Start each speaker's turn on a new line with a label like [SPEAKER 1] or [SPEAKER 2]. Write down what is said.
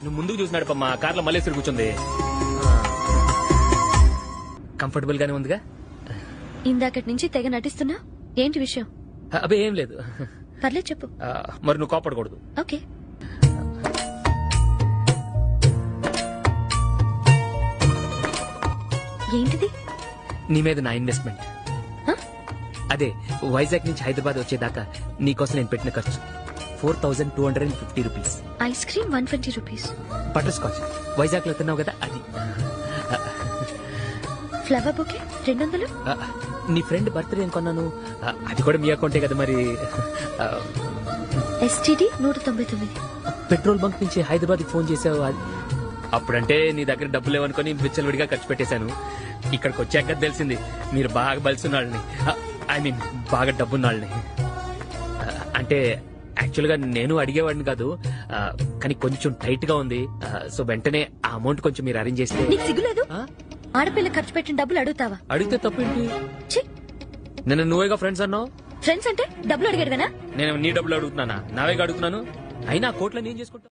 [SPEAKER 1] నువ్వు ముందుకు చూసినాడు మా కార్లో మల్లేశ్వరి కూర్చుంది కంఫర్టబుల్ గానే ఉందిగా
[SPEAKER 2] ఇందాకటి నుంచి తెగ నటిస్తున్నా ఏంటి విషయం
[SPEAKER 1] అబ్బే ఏం లేదు
[SPEAKER 2] పర్లేదు చెప్పు
[SPEAKER 1] ఆ, మరి నువ్వు కోపడకూడదు
[SPEAKER 2] ఓకే ఏంటిది
[SPEAKER 1] నీ మీద నా ఇన్వెస్ట్మెంట్
[SPEAKER 2] హ?
[SPEAKER 1] అదే వైజాగ్ నుంచి హైదరాబాద్ వచ్చేదాకా నీకోసం నేను పెట్టిన ఖర్చు four thousand two hundred and fifty rupees
[SPEAKER 2] ice cream one twenty rupees
[SPEAKER 1] butterscotch Vizag లో తిన్నావు కదా అది
[SPEAKER 2] ఫ్లవర్ బొకే రెండు వందలు
[SPEAKER 1] ఆ, నీ ఫ్రెండ్ బర్త్డే ఏం కొన్నాను ఆ, అది కూడా మీ అకౌంటే కదా మరి ఆ,
[SPEAKER 2] ఎస్టీడీ నూట తొంభై తొమ్మిది
[SPEAKER 1] పెట్రోల్ బంక్ నుంచి హైదరాబాద్ ఫోన్ చేసావు అది అప్పుడంటే నీ దగ్గర డబ్బులు లేవనుకొని విచ్చలవిడిగా ఖర్చు పెట్టేశాను ఇక్కడికి వచ్చాక తెలిసింది మీరు బాగా బలిసున్నాళ్ళని ఐ మీన్ బాగా డబ్బున్నాళ్ళని ఆ, అంటే యాక్చువల్ గా నేను అడిగేవాడిని కాదు ఆ, కానీ కొంచెం టైట్ గా ఉంది ఆ, సో వెంటనే ఆ అమౌంట్ కొంచెం మీరు అరేంజ్ చేస్తే
[SPEAKER 2] నీకు సిగ్గులేదు
[SPEAKER 1] ఆ?
[SPEAKER 2] ఆడపిల్ల ఖర్చు పెట్టిన డబ్బులు అడుగుతావా
[SPEAKER 1] అడిగితే తప్పేంటి
[SPEAKER 2] ఛీ
[SPEAKER 1] నిన్న నువ్వేగా ఫ్రెండ్స్ అన్నావు
[SPEAKER 2] ఫ్రెండ్స్ అంటే డబ్బులు అడిగాడువేనా
[SPEAKER 1] నేను నీ డబ్బులు అడుగుతున్నానా నావేగా అడుగుతున్నాను అయినా ఆ కోట్లని ఏం చేసుకుంటా